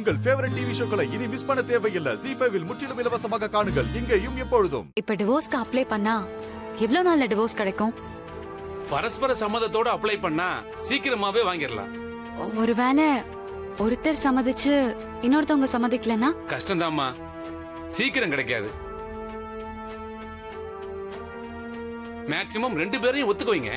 உங்கள் favourite TV ஷோக்களை இனி miss பண்ண தேவையில்லை ஜி ஃபைவில் முற்றிலும் இலவசமாக காணுங்கள் இங்கேயும் எப்பொழுதும் இப்ப டிவோர்ஸ்க்கு அப்ளை பண்ணா எவ்வளவு நாள்ல டிவோர்ஸ் கிடைக்கும் பரஸ்பர சம்மதத்தோட அப்ளை பண்ணா சீக்கிரமாவே வாங்கிடலாம் ஒருவேளை ஒருத்தர் சம்மதிச்சு இன்னொருத்தவங்க சம்மதிக்கலன்னா கஷ்டம்தாம்மா சீக்கிரம் கிடைக்காது மேக்சிமம் ரெண்டு பேரையும் ஒத்துக்க வைங்க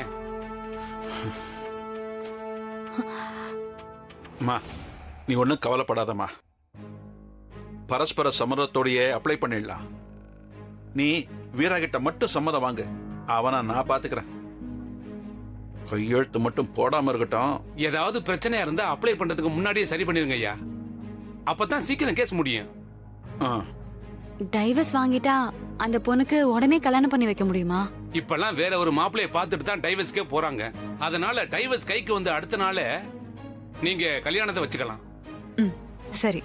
அம்மா நீ ஒன்றும் கவலைப்படாதம்மா பரஸ்பர சம்மதத்தோடையே அப்ளை பண்ணிடலாம் நீ வீரா கிட்ட மட்டும் சம்மதம் வாங்கு அவனை நான் பாத்துக்கிறேன் கையெழுத்து மட்டும் போடாம இருக்கட்டும் ஏதாவது பிரச்சனையா இருந்தா அப்ளை பண்றதுக்கு முன்னாடியே சரி பண்ணிருங்க ஐயா அப்பதான் சீக்கிரம் கேஸ் முடியும் ஆ, டைவர்ஸ் வாங்கிட்டா அந்த பொண்ணுக்கு உடனே கல்யாணம் பண்ணி வைக்க முடியுமா இப்பெல்லாம் வேற ஒரு மாப்பிளைய பார்த்துட்டு தான் டைவர்ஸ்க்கே போறாங்க அதனால டைவர்ஸ் கைக்கு வந்து அடுத்த நாளே நீங்க கல்யாணத்தை வச்சுக்கலாம் ம் சரி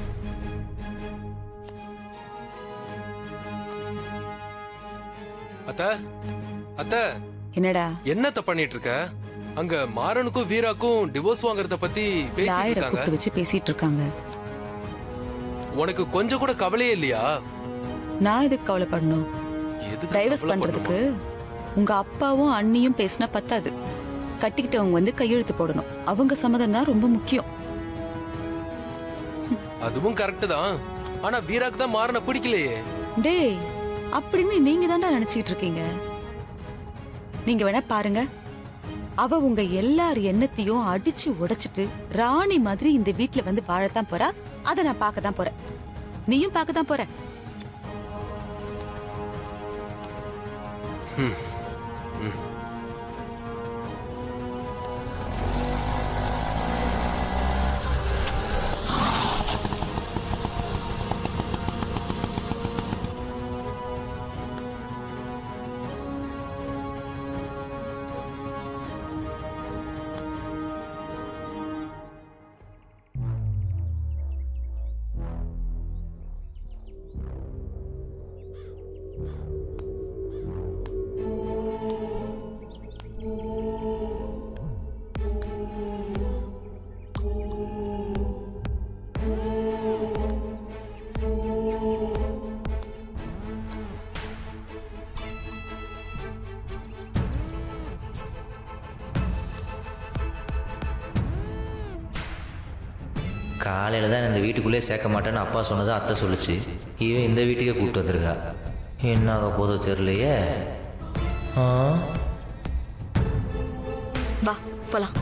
அத்த அத்த என்னடா என்னத்த பண்ணிட்டு இருக்க அங்க மாறனுக்கும் வீராக்கும் டிவோர்ஸ் வாங்குறத பத்தி பேசிட்டு லாயரை இருக்காங்க கூப்பிட்டு வச்சு பேசிட்டு இருக்காங்க உனக்கு கொஞ்சம் கூட கவலையே இல்லையா நான் எதுக்கு கவலைப்படணும் எதுக்கு டைவர்ஸ் கவலை பண்றதுக்கு பண்ணணுமா? உங்க அப்பாவும் அண்ணியும் பேசினா பத்தாது கட்டிக்கிட்டவங்க வந்து கையெழுத்து போடணும் அவங்க சம்மதம் தான் ரொம்ப முக்கியம் அதுவும் கரெக்ட் தான் ஆனா வீராக்கு தான் மாறன பிடிக்கலையே டேய் அப்படின்னு நீங்க தான்டா நினைச்சிட்டு இருக்கீங்க நீங்க வேணா பாருங்க அவ உங்க எல்லார் எண்ணத்தையும் அடிச்சு உடைச்சிட்டு ராணி மாதிரி இந்த வீட்ல வந்து வாழத்தான் போறா அத நான் பார்க்க தான் போறேன் நீயும் பார்க்க தான் போற காலையில் தான் இந்த வீட்டுக்குள்ளே சேர்க்க மாட்டேன்னு அப்பா சொன்னதை அத்தை சொல்லுச்சு இவன் இந்த வீட்டுக்கே கூப்பிட்டு வந்திருக்கா என்ன ஆக போதோ தெரியலையே ஆ வா போலாம்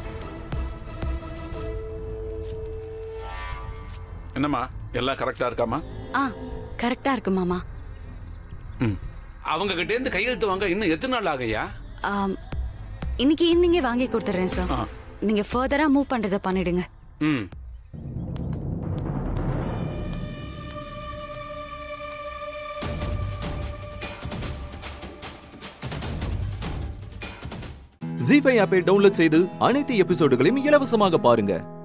என்னம்மா எல்லாம் கரெக்டா இருக்காமா ஆ கரெக்டா இருக்கு மாமா அவங்க கிட்ட இருந்து கையெழுத்து வாங்க இன்னும் எத்தனை நாள் ஆகையா ஆம், இன்னைக்கு ஈவினிங்கே வாங்கி கொடுத்துட்றேன் சார் ஆ. நீங்க ஃபர்தரா மூவ் பண்றத பண்ணிடுங்க ம் ஜி ஃபைவ் ஆப்பை டவுன்லோட் செய்து அனைத்து எபிசோடுகளையும் இலவசமாக பாருங்க